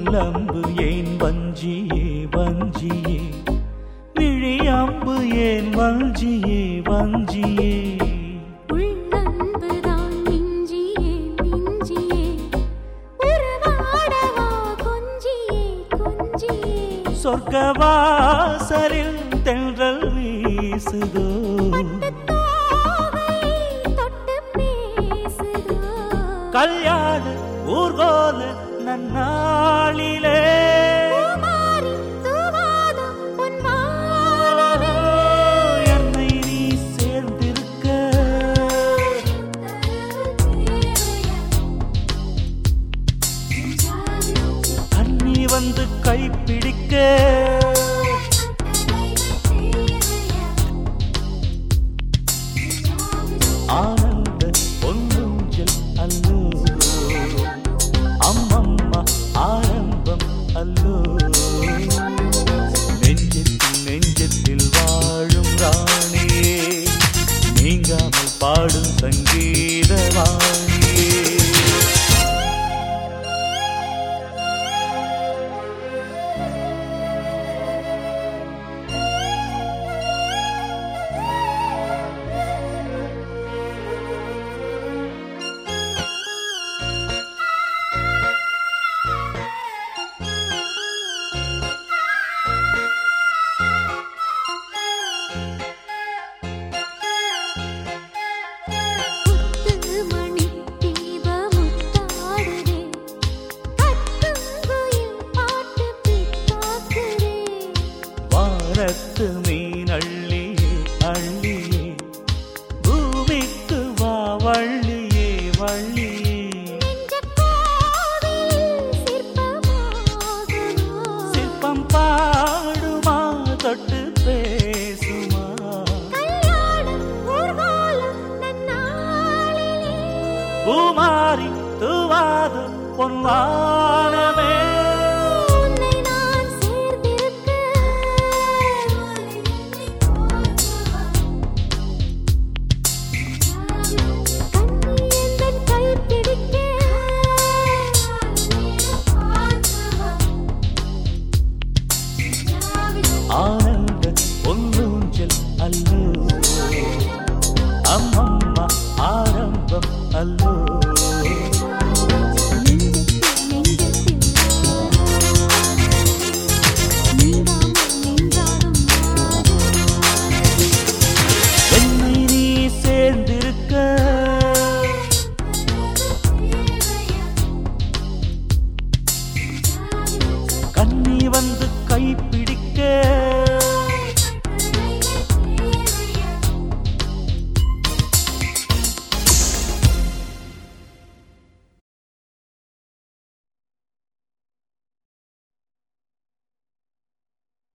வில்லம்பு ஏன் வஞ்சியே வஞ்சியே விழியம்பு ஏன் வஞ்சியே வஞ்சியே உள்ளன்புதான் மிஞ்சியே மிஞ்சியே உறவாடவா கொஞ்சியே கொஞ்சியே சொர்க்கவாசலில் தென்றல் வீசுதோ தோகை தொட்டு பேசுதோ கல்யாண ஊர்கோல நன்னாளிலே பூமாரி தூவாதம் உன் வானமே. என்னை நீ சேர்ந்திருக்க தண்ணி வந்து கைப்பிடிக்க ஆனந்த பொன்னூஞ்சல் அல்லோ அம்மம்மா ஆரம்பம் அல்லோ நெஞ்சத்தில் நெஞ்சத்தில் வாழும் ராணியே நீங்காமல் பாடும் சங்கீத வாணியே முத்து மணி தீபமுத்தாடுதே கத்துங்குயில் பாட்டு பித்தாக்குதே வானத்து மீன் அள்ளியே அள்ளியே பூமிக்கு வா வள்ளியே வள்ளியே நெஞ்சக் கோவில் சிற்பமாகுமோ சிற்பம் பாடுமா தொட்டு பேசுமா கல்யாணம் ஊர்வலம் நன்னாளிலே பூமாரி தூவாத பொன்வானமே